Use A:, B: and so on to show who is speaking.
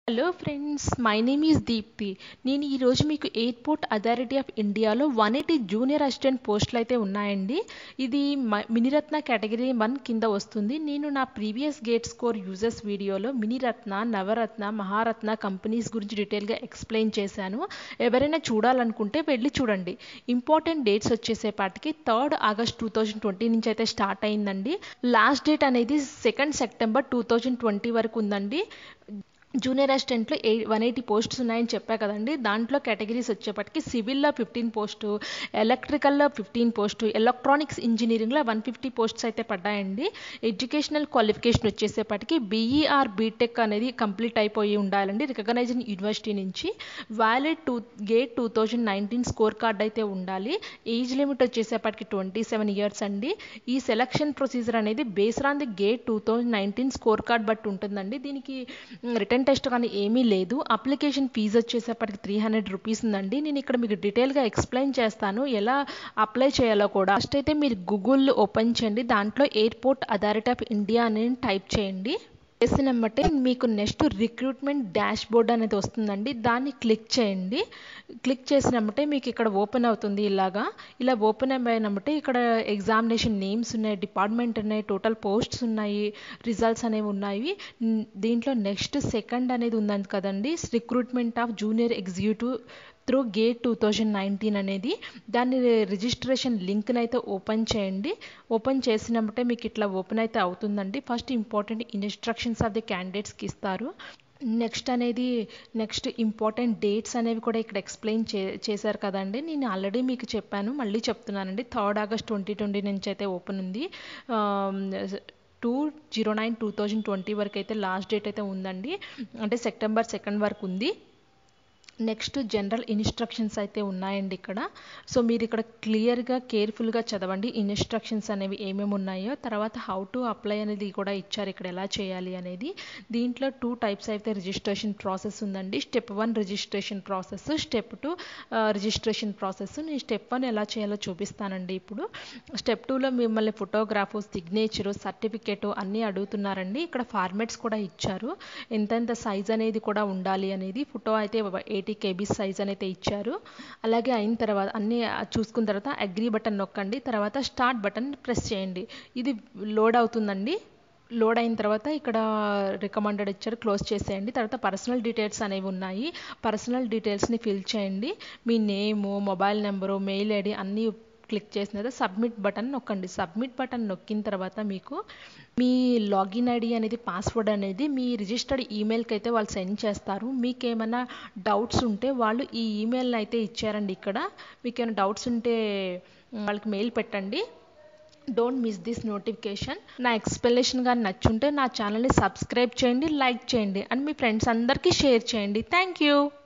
A: hello friends my name is Deepti నేను ఈరోజు మీకు ఎయిర్పోర్ట్ అథారిటీ ఆఫ్ ఇండియాలో వన్ ఎయిటీ జూనియర్ అసిస్టెంట్ పోస్టులు అయితే ఉన్నాయండి ఇది మ- మినిరత్న కేటగిరీ వన్ కింద వస్తుంది నేను నా ప్రీవియస్ గేట్ స్కోర్ యూజర్స్ వీడియోలో మినిరత్న నవరత్న మహారత్న కంపెనీస్ గురించి డీటెయిల్గా ఎక్స్ప్లెయిన్ చేశాను ఎవరైనా చూడాలనుకుంటే వెళ్ళి చూడండి ఇంపార్టెంట్ డేట్స్ వచ్చేసేపాటికి third August two thousand twenty నుంచి అయితే స్టార్ట్ అయిందండి లాస్ట్ డేట్ అనేది second September two thousand twenty వరకు ఉందండి జూనియర్ అసిస్టెంట్లో ఎయి వన్ ఎయిటీ పోస్ట్స్ ఉన్నాయని చెప్పా కదండి దాంట్లో కేటగిరీస్ వచ్చేప్పటికి సివిల్లో ఫిఫ్టీన్ పోస్టు ఎలక్ట్రికల్లో ఫిఫ్టీన్ పోస్టు ఎలక్ట్రానిక్స్ ఇంజనీరింగ్లో వన్ ఫిఫ్టీ పోస్ట్స్ అయితే పడ్డాయండి ఎడ్యుకేషనల్ క్వాలిఫికేషన్ వచ్చేసేపటికి బీఈఆర్ బీటెక్ అనేది కంప్లీట్ అయిపోయి ఉండాలండి రికగ్నైజ్డ్ యూనివర్సిటీ నుంచి valid to GATE two thousand nineteen score card అయితే ఉండాలి ఏజ్ లిమిట్ వచ్చేసేపటికి ట్వంటీ సెవెన్ ఇయర్స్ అండి ఈ సెలక్షన్ ప్రొసీజర్ అనేది based on the GATE two thousand nineteen score card బట్టి ఉంటుందండి దీనికి రిటర్న్ టెస్ట్ కానీ ఏమీ లేదు అప్లికేషన్ ఫీజు వచ్చేసేపటికి త్రీ హండ్రెడ్ రూపీస్ ఉందండి నేను ఇక్కడ మీకు డీటెయిల్గా ఎక్స్ప్లెయిన్ చేస్తాను ఎలా అప్లై చేయాలో కూడా ఫస్ట్ అయితే మీరు గూగుల్ ఓపెన్ చేయండి దాంట్లో ఎయిర్పోర్ట్ అథారిటీ ఆఫ్ ఇండియా అని టైప్ చేయండి చేసినమ్మటే మీకు నెక్స్ట్ రిక్రూట్మెంట్ డాష్ బోర్డ్ అనేది వస్తుందండి దాన్ని క్లిక్ చేయండి క్లిక్ చేసినమ్మటే మీకు ఇక్కడ ఓపెన్ అవుతుంది ఇలాగా ఇలా ఓపెన్ అయినమ్మటే ఇక్కడ ఎగ్జామినేషన్ నేమ్స్ ఉన్నాయి డిపార్ట్మెంట్ ఉన్నాయి టోటల్ పోస్ట్స్ ఉన్నాయి రిజల్ట్స్ అనేవి ఉన్నాయి న్- దీంట్లో నెక్స్ట్ సెకండ్ అనేది ఉందని కదండి recruitment of junior executive through GATE two thousand nineteen అనేది దాన్ని రిజిస్ట్రేషన్ లింక్ని అయితే ఓపెన్ చేయండి ఓపెన్ చేసినప్పుడే మీకు ఇట్లా ఓపెన్ అయితే అవుతుందండి first important instructions of the క్యాండిడేట్స్కి ఇస్తారు నెక్స్ట్ అనేది నెక్స్ట్ ఇంపార్టెంట్ డేట్స్ అనేవి కూడా ఇక్కడ ఎక్స్ప్లెయిన్ చే చేశారు కదండి నేను ఆల్రెడీ మీకు చెప్పాను మళ్ళీ చెప్తున్నానండి థర్డ్ ఆగస్ట్ ట్వంటీ ట్వంటీ నుంచి అయితే ఓపెన్ ఉంది two zero nine two thousand twenty వరకు అయితే లాస్ట్ డేట్ అయితే ఉందండి అంటే సెప్టెంబర్ సెకండ్ వరకు ఉంది నెక్స్ట్ జనరల్ ఇన్స్ట్రక్షన్స్ అయితే ఉన్నాయండి ఇక్కడ సో మీరు ఇక్కడ క్లియర్గా కేర్ఫుల్గా చదవండి ఇన్స్ట్రక్షన్స్ అనేవి ఏమేమి ఉన్నాయో తర్వాత హౌ టు అప్లై అనేది కూడా ఇచ్చారు ఇక్కడ ఎలా చేయాలి అనేది దీంట్లో టూ టైప్స్ అయితే రిజిస్ట్రేషన్ ప్రాసెస్ ఉందండి step one registration process step two registration process నేను స్టెప్ వన్ ఎలా చేయాలో చూపిస్తానండి ఇప్పుడు స్టెప్ టూలో మిమ్మల్ని ఫోటోగ్రాఫ్ సిగ్నేచరు సర్టిఫికేట్ అన్నీ అడుగుతున్నారండి ఇక్కడ ఫార్మాట్స్ కూడా ఇచ్చారు ఎంతెంత సైజ్ అనేది కూడా ఉండాలి అనేది ఫోటో అయితే ఎయిటీ కేబీ సైజ్ అనేది ఇచ్చారు అలాగే అయిన తర్వాత అన్నీ చూసుకున్న తర్వాత అగ్రీ బటన్ నొక్కండి తర్వాత స్టార్ట్ బటన్ ప్రెస్ చేయండి ఇది లోడ్ అవుతుందండి లోడ్ అయిన తర్వాత ఇక్కడ రికమెండెడ్ ఇచ్చారు క్లోజ్ చేసేయండి తర్వాత పర్సనల్ డీటెయిల్స్ అనేవి ఉన్నాయి పర్సనల్ డీటెయిల్స్ని ఫిల్ చేయండి మీ name mobile number mail ID అన్నీ క్లిక్ చేసిన తర్వాత సబ్మిట్ బటన్ నొక్కండి సబ్మిట్ బటన్ నొక్కిన తర్వాత మీకు మీ లాగిన్ ఐడి అనేది పాస్వర్డ్ అనేది మీ రిజిస్టర్డ్ ఈమెయిల్కి అయితే వాళ్ళు సెండ్ చేస్తారు మీకు ఏమైనా డౌట్స్ ఉంటే వాళ్ళు ఈ ఈమెయిల్ని అయితే ఇచ్చారండి ఇక్కడ మీకు ఏమైనా డౌట్స్ ఉంటే వాళ్ళకి మెయిల్ పెట్టండి డోంట్ మిస్ దిస్ నోటిఫికేషన్ నా ఎక్స్ప్లెనేషన్ కానీ నచ్చుంటే నా ఛానల్ని సబ్స్క్రైబ్ చేయండి లైక్ చేయండి అండ్ మీ ఫ్రెండ్స్ అందరికీ షేర్ చేయండి థ్యాంక్ యూ